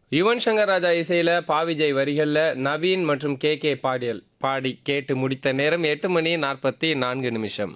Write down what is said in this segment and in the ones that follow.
யுவன் சங்கர் ராஜா இசையில பாவிஜய் வரிகள்ல நவீன் மற்றும் கே கே பாடியல் பாடி கேட்டு முடித்த நேரம் எட்டு மணி நாற்பத்தி நான்கு நிமிஷம்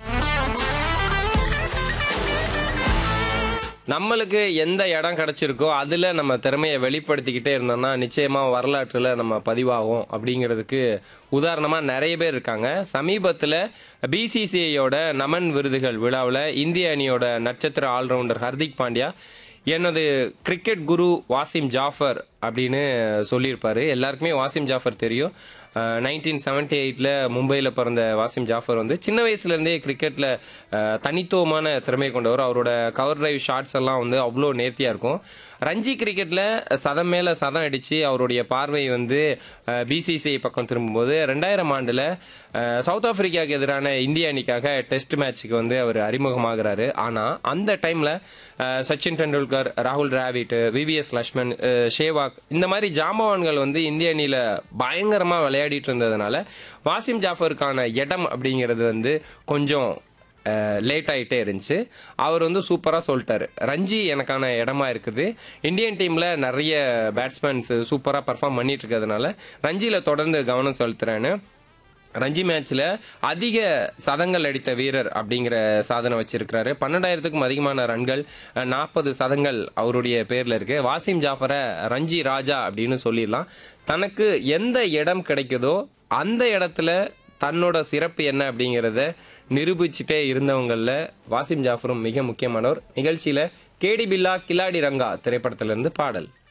நம்மளுக்கு எந்த இடம் கிடைச்சிருக்கோ அதுல நம்ம திறமையை வெளிப்படுத்திக்கிட்டே இருந்தோம்னா நிச்சயமா வரலாற்றுல நம்ம பதிவாகும் அப்படிங்கிறதுக்கு உதாரணமா நிறைய பேர் இருக்காங்க சமீபத்துல பிசிசிஐயோட நமன் விருதுகள் விழாவில் இந்திய அணியோட நட்சத்திர ஆல்ரவுண்டர் ஹர்திக் பாண்டியா எனது கிரிக்கெட் குரு வாசிம் ஜாஃபர் அப்படின்னு சொல்லியிருப்பாரு எல்லாருக்குமே வாசிம் ஜாஃபர் தெரியும் நைன்டீன் செவன்டி எயிட்டில் மும்பையில் பிறந்த வாசிம் ஜாஃபர் வந்து சின்ன வயசுலேருந்தே கிரிக்கெட்டில் தனித்துவமான திறமை கொண்டவர் அவரோட கவர் டிரைவ் ஷாட்ஸ் எல்லாம் வந்து அவ்வளோ நேர்த்தியாக இருக்கும் ரஞ்சி கிரிக்கெட்டில் சதம் மேலே சதம் அடித்து அவருடைய பார்வை வந்து பிசிசிஐ பக்கம் திரும்பும்போது ரெண்டாயிரம் ஆண்டில் சவுத் ஆப்பிரிக்காவுக்கு எதிரான இந்திய அணிக்காக டெஸ்ட் மேட்ச்சுக்கு வந்து அவர் அறிமுகமாகிறாரு ஆனால் அந்த டைமில் சச்சின் டெண்டுல்கர் ராகுல் டிராவிட் விவிஎஸ் லக்ஷ்மன் அஹ், ஷேவாக் இந்த மாதிரி ஜாம்பவான்கள் வந்து இந்திய அணியில் பயங்கரமாக விளையாடிட்டு இருந்ததுனால வாசிம் ஜாஃபருக்கான இடம் அப்படிங்கிறது வந்து கொஞ்சம் லேட் ஆகிட்டே இருந்துச்சு அவர் வந்து சூப்பராக சொல்லிட்டாரு ரஞ்சி எனக்கான இடமா இருக்குது இந்தியன் டீமில் நிறைய பேட்ஸ்மேன்ஸ் சூப்பராக பர்ஃபார்ம் பண்ணிட்டு இருக்கிறதுனால ரஞ்சியில் தொடர்ந்து கவனம் செலுத்துறேன்னு ரஞ்சி மேட்ச்ல அதிக சதங்கள் அடித்த வீரர் அப்படிங்கிற சாதனை வச்சிருக்கிறாரு பன்னெண்டாயிரத்துக்கும் அதிகமான ரன்கள் நாற்பது சதங்கள் அவருடைய பேர்ல இருக்கு வாசிம் ஜாஃபரை ரஞ்சி ராஜா அப்படின்னு சொல்லிடலாம் தனக்கு எந்த இடம் கிடைக்குதோ அந்த இடத்துல தன்னோட சிறப்பு என்ன அப்படிங்கிறத நிரூபிச்சுட்டே இருந்தவங்கள்ல வாசிம் ஜாஃபரும் மிக முக்கியமானவர் நிகழ்ச்சியில கேடி பில்லா கில்லாடி ரங்கா திரைப்படத்திலிருந்து பாடல்